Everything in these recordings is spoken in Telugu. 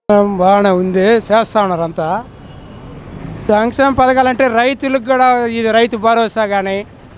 బాగానే ఉంది చేస్తా ఉన్నారు అంతా సంక్షేమ పథకాలు అంటే రైతులకు కూడా ఇది రైతు భరోసా కానీ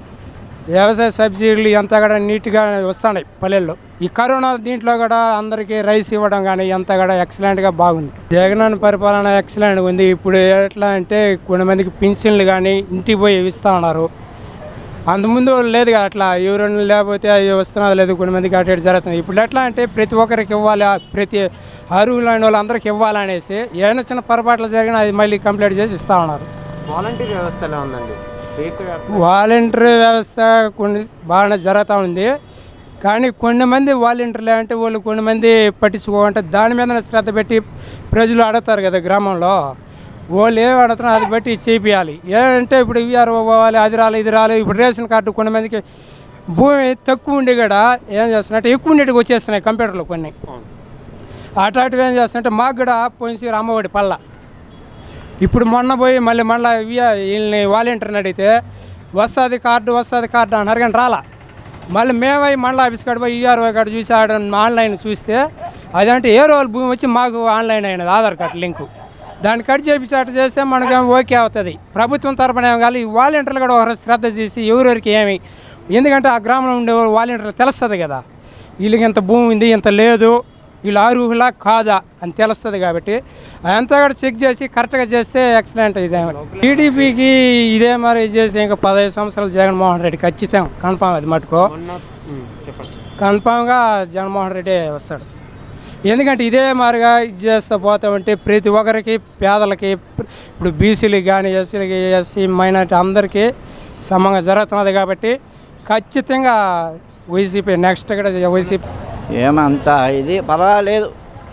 వ్యవసాయ సబ్సిడీలు ఎంత కూడా నీట్గా వస్తున్నాయి పల్లెల్లో ఈ కరోనా దీంట్లో కూడా అందరికీ రైస్ ఇవ్వడం కానీ ఎంత కూడా ఎక్సలెంట్గా బాగుంది జగనన్న పరిపాలన ఎక్సలెంట్గా ఉంది ఇప్పుడు ఎట్లా అంటే కొంతమందికి పింఛన్లు కానీ ఇంటికి పోయి ఇస్తూ ఉన్నారు అంతకుముందు లేదు కదా అట్లా ఎవరైనా లేకపోతే అది వస్తున్నది లేదు కొంతమందికి అటు ఇటు జరుగుతుంది ఇప్పుడు ఎట్లా అంటే ప్రతి ఒక్కరికి ఇవ్వాలి ఆ ప్రతి అర్హులైన వాళ్ళందరికీ ఇవ్వాలనేసి ఏమైనా చిన్న పొరపాట్లు జరిగినా అది మళ్ళీ కంప్లీట్ చేసి ఇస్తూ ఉన్నారు వాలంటీర్ వ్యవస్థ ఎలా ఉందండి దేశవ్యాప్తంగా వాలంటరీ వ్యవస్థ కొన్ని బాగానే జరుగుతూ ఉంది కానీ కొన్ని మంది వాలంటీర్లు అంటే వాళ్ళు కొన్ని మంది పట్టించుకోమంటే దాని మీద శ్రద్ధ పెట్టి ప్రజలు అడుగుతారు కదా గ్రామంలో వాళ్ళు ఏం అడుగుతున్నారు అది బట్టి చేపియాలి ఏంటంటే ఇప్పుడు ఇవ్వరు పోవాలి అది రాలి ఇది రాలి ఇప్పుడు రేషన్ కార్డు కొన్ని మందికి భూమి తక్కువ ఉండి కూడా ఏం చేస్తున్నట్టు ఎక్కువ ఉండేటికి వచ్చేస్తున్నాయి కంప్యూటర్లో కొన్ని అటాటివి ఏం చేస్తున్నట్టే మాకు కూడా పోయిన అమ్మఒడి పల్ల ఇప్పుడు మొన్న పోయి మళ్ళీ మళ్ళీ వీళ్ళని వాలంటీర్ని అడిగితే వస్తుంది కార్డు వస్తుంది కార్డు అన్నారు కానీ రాలా మళ్ళీ మేమై మండల ఆఫీస్ కాడ పోయి ఈఆర్ఓ కాడ చూసి ఆడ ఆన్లైన్ చూస్తే అదంటే ఏ రోజు భూమి వచ్చి మాకు ఆన్లైన్ అయినది ఆధార్ కార్డు లింకు దాన్ని కట్ చేపించి అట్లా చేస్తే మనకేం ఓకే అవుతుంది ప్రభుత్వం తరపున ఏం కాదు ఈ వాలంటీర్లు కూడా ఒకరు శ్రద్ధ చేసి ఎవరెవరికి ఏమి ఎందుకంటే ఆ గ్రామంలో ఉండే వాలంటీర్లు తెలుస్తుంది కదా వీళ్ళకి ఇంత భూమి ఉంది ఇంత లేదు వీళ్ళు అర్హులా కాదా అని తెలుస్తుంది కాబట్టి అదంతా కూడా చెక్ చేసి కరెక్ట్గా చేస్తే ఎక్సలెంట్ ఇదే టీడీపీకి ఇదే మరి చేసి ఇంకా పదహైదు సంవత్సరాలు జగన్మోహన్ రెడ్డి ఖచ్చితం కన్ఫామ్ అది మటుకో మొన్న ఉమ్, చెప్పండి కన్ఫామ్గా జగన్మోహన్ రెడ్డి వస్తాడు ఎందుకంటే ఇదే మాదిరిగా ఇది చేస్తూ పోతా ఉంటే ప్రతి ఒక్కరికి పేదలకి ఇప్పుడు బీసీలకి కానీ ఎస్సీలకి ఎస్సీ మైనార్టీ అందరికీ సమంగా జరుగుతున్నది కాబట్టి ఖచ్చితంగా వైసీపీ నెక్స్ట్ కూడా వైసీపీ ఏమంత ఇది పర్వాలేదు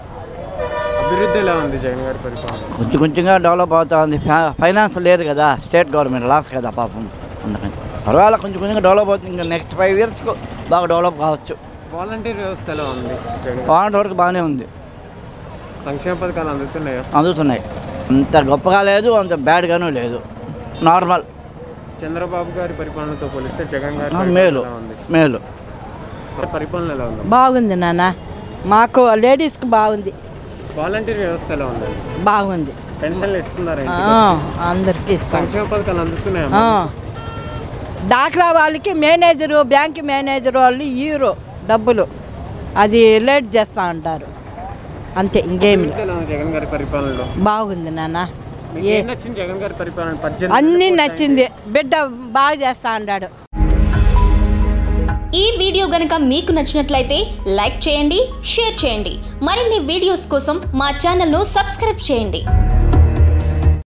అభివృద్ధి ఎలా ఉంది జగన్ గారి పరిపాలన కొంచెం కొంచెంగా డెవలప్ అవుతా ఉంది ఫై- ఫైనాన్స్ లేదు కదా స్టేట్ గవర్నమెంట్ లాస్ కదా పాపం అందుకని పర్వాలేదు కొంచెం కొంచెంగా డెవలప్ అవుతుంది ఇంకా నెక్స్ట్ ఫైవ్ ఇయర్స్కు బాగా డెవలప్ కావచ్చు వాలంటీర్ వ్యవస్థ ఎలా ఉంది జగన్ గారి- వాటి వరకు బాగానే ఉంది సంక్షేమ పథకాలు అందుతున్నాయా అందుతున్నాయి అంత గొప్పగా లేదు అంత బ్యాడ్గానూ లేదు నార్మల్ చంద్రబాబు గారి పరిపాలనతో పోలిస్తే జగన్ గారి ఆ, పరిపాలన మేలు ఎలా ఉంది మేలు పరిపాలన ఎలా ఉంది బాగుంది నాన్న మాకు లేడీస్కి బాగుంది వాలంటీర్ వ్యవస్థ ఎలా ఉందండి బాగుంది పెన్షన్లు ఇస్తున్నారా ఆ, ఇంటికి? అందరికీ ఇస్తాం సంక్షేమ పథకాలు అందుతున్నాయా ఆ. డాక్రా వాళ్ళకి మేనేజరు బ్యాంక్ మేనేజర్ వాళ్ళు ఇయ్యరు డబ్బులు అది లేట్ చేస్తూ ఉంటారు అంతే ఇంకేం లేదు. అభివృద్ధి ఎలా ఉంది జగన్ గారి పరిపాలనలో బాగుంది నాన్న మీకు ఏ ఏం నచ్చింది జగన్ గారి పరిపాలన పద్దెనిమిది అన్నీ ఏళ్ళు నచ్చింది బిడ్డ బాగా చేస్తా అన్నాడు ఈ వీడియో గనుక మీకు నచ్చినట్లయితే లైక్ చేయండి షేర్ చేయండి మరిన్ని వీడియోస్ కోసం మా ఛానల్ను సబ్స్క్రైబ్ చేయండి